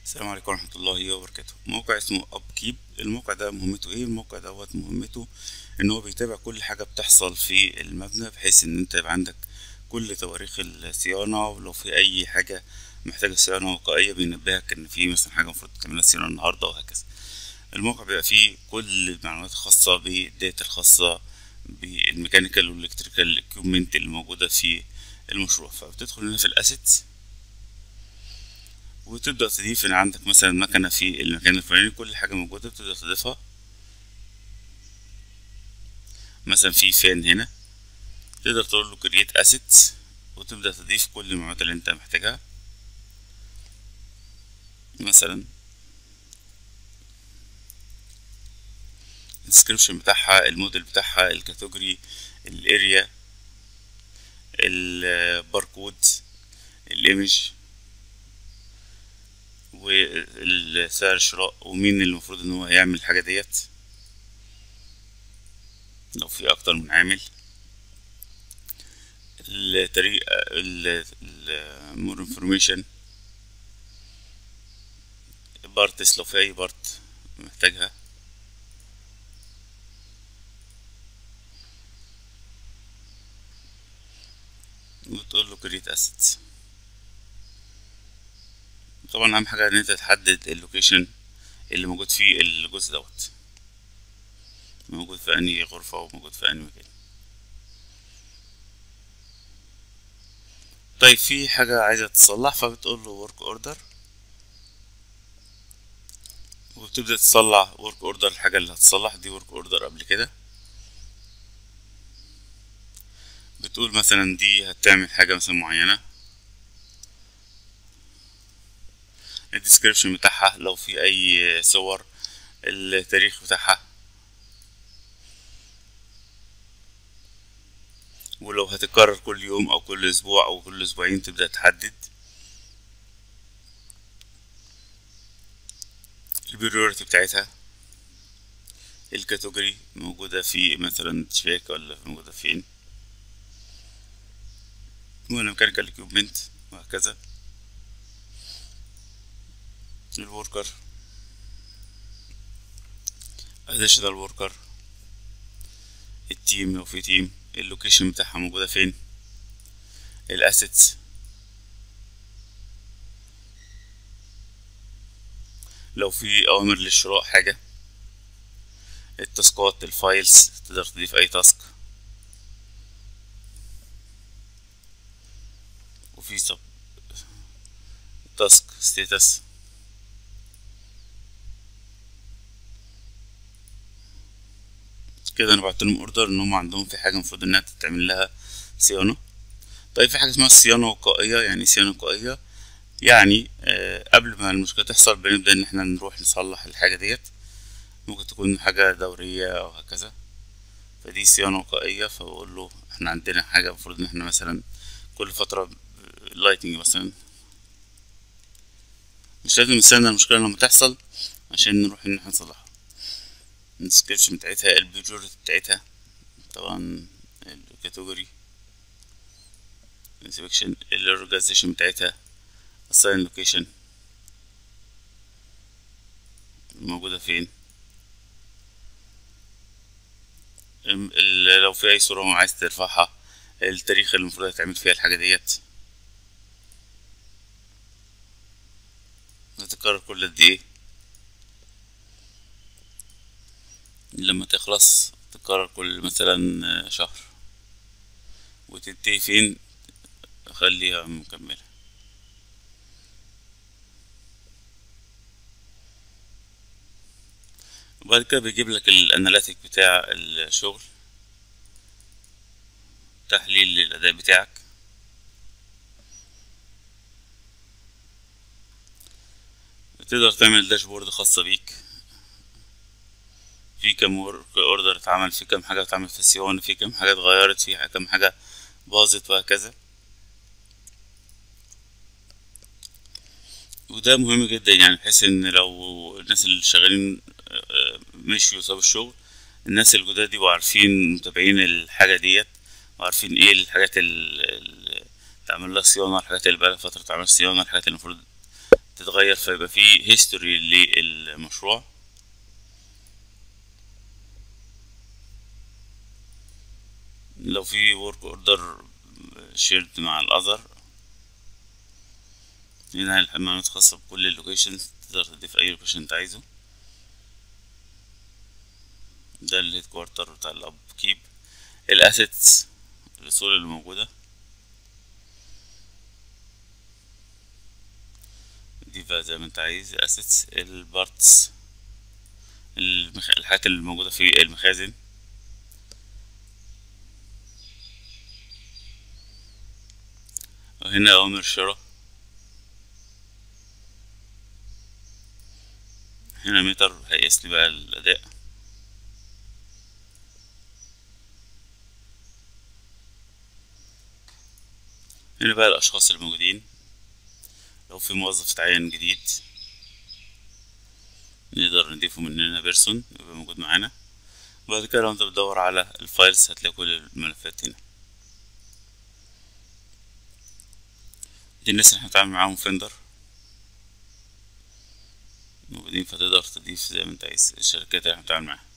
السلام عليكم ورحمة الله وبركاته موقع اسمه اب كيب الموقع ده مهمته ايه الموقع دوت مهمته ان هو بيتابع كل حاجة بتحصل في المبنى بحيث ان انت يبقى عندك كل تواريخ الصيانة ولو في اي حاجة محتاجة صيانة وقائية بينبهك ان في مثلا حاجة المفروض تعملها صيانة النهاردة وهكذا الموقع بيبقى فيه كل المعلومات الخاصة بالداتا الخاصة بالميكانيكال والالكتريكال اكيوبمنت اللي موجودة في المشروع فبتدخل هنا في الاسيتس وتبدأ تضيف إن عندك مثلا مكنة في المكان الفلاني كل حاجة موجودة بتبدأ تضيفها مثلا في فان هنا تقدر تقول له create assets وتبدأ تضيف كل المعلومات اللي انت محتاجها مثلا الديسكريبشن بتاعها الموديل بتاعها الكاتيجوري الاريا الباركود الايمج والسعر الشراء ومين اللي المفروض ان هو يعمل الحاجة ديت لو في اكتر من عامل الطريقة المور انفورميشن بارتس لو في اي بارت محتاجها وتقول له create assets طبعا اهم حاجه ان انت تحدد اللوكيشن اللي موجود فيه الجزء دوت موجود في انهي غرفه وموجود في انهي مكان طيب في حاجه عايزه تصلح فبتقول له work order وبتبدا تصلح work order الحاجه اللي هتصلح دي work order قبل كده بتقول مثلا دي هتعمل حاجه مثلا معينه الديسكريبشن بتاعها لو في اي صور التاريخ بتاعها ولو هتتكرر كل يوم او كل اسبوع او كل اسبوعين تبدأ تحدد البريوريتي بتاعتها الكاتيجوري موجودة في مثلا شباك ولا موجودة فين ولا ميكانيكال اكيوبمنت وهكذا الوركر additional وركر التيم لو في تيم اللوكيشن بتاعها موجودة فين الاسيتس لو في اوامر للشراء حاجة التاسكات الفايلز تقدر تضيف اي تاسك وفي سب تاسك ستيتس كده انا بعت لهم اوردر ان هم عندهم في حاجه المفروض انها تتعمل لها صيانه طيب في حاجه اسمها صيانه وقائيه يعني صيانه وقائيه يعني آه قبل ما المشكله تحصل بنبدا ان احنا نروح نصلح الحاجه ديت ممكن تكون حاجه دوريه او هكذا فدي صيانه وقائيه فبقول له احنا عندنا حاجه المفروض ان احنا مثلا كل فتره لايتنج مثلا مش لازم نستنى المشكله لما تحصل عشان نروح ان احنا نصلحها الديسكريبشن بتاعتها البيجوريتي بتاعتها طبعا الكاتيجوري الانسبكشن الاورجانيزيشن بتاعتها الساين لوكيشن موجودة فين لو في اي صورة عايز ترفعها التاريخ اللي المفروض هتعمل فيها الحاجة ديت هتتكرر كل قد ايه لما تخلص تتكرر كل مثلا شهر وتنتهي فين خليها مكملة وبعد كده بيجيب لك الاناليتيك بتاع الشغل تحليل للأداء بتاعك تقدر تعمل داشبورد خاصة بيك في كم ورك اوردر اتعمل في كم حاجة اتعمل في الصيانة في كم حاجة اتغيرت في كم حاجة باظت وهكذا وده مهم جدا يعني بحيث ان لو الناس اللي شغالين مشيوا وسابوا الشغل الناس الجداد يبقوا عارفين متابعين الحاجة ديت وعارفين ايه الحاجات اللي تعمل لها صيانة الحاجات اللي بقالها فترة تعمل صيانة الحاجات اللي المفروض تتغير فيبقى في هيستوري للمشروع لو في ورك اوردر شيرد مع الاذر هنا المعلومات خاصة بكل اللوكيشن تقدر تضيف اي لوكيشن انت عايزه ده الهيد كوارتر بتاع الاب كيب الاسيتس الاصول اللي موجودة دي بقى زي ما انت عايز الاسيتس البارتس المخ... الحاجات اللي موجودة في المخازن وهنا أوامر الشراء هنا متر هيقيس لي بقى الأداء هنا بقى الأشخاص الموجودين لو في موظف اتعين جديد نقدر نضيفه مننا بيرسون يبقى موجود معانا بعد كده لو انت بتدور على الفايلز هتلاقي كل الملفات هنا دي الناس اللي احنا بنتعامل معاهم فندر موجودين فتقدر تضيف زي ما انت عايز الشركات اللي احنا بنتعامل معاها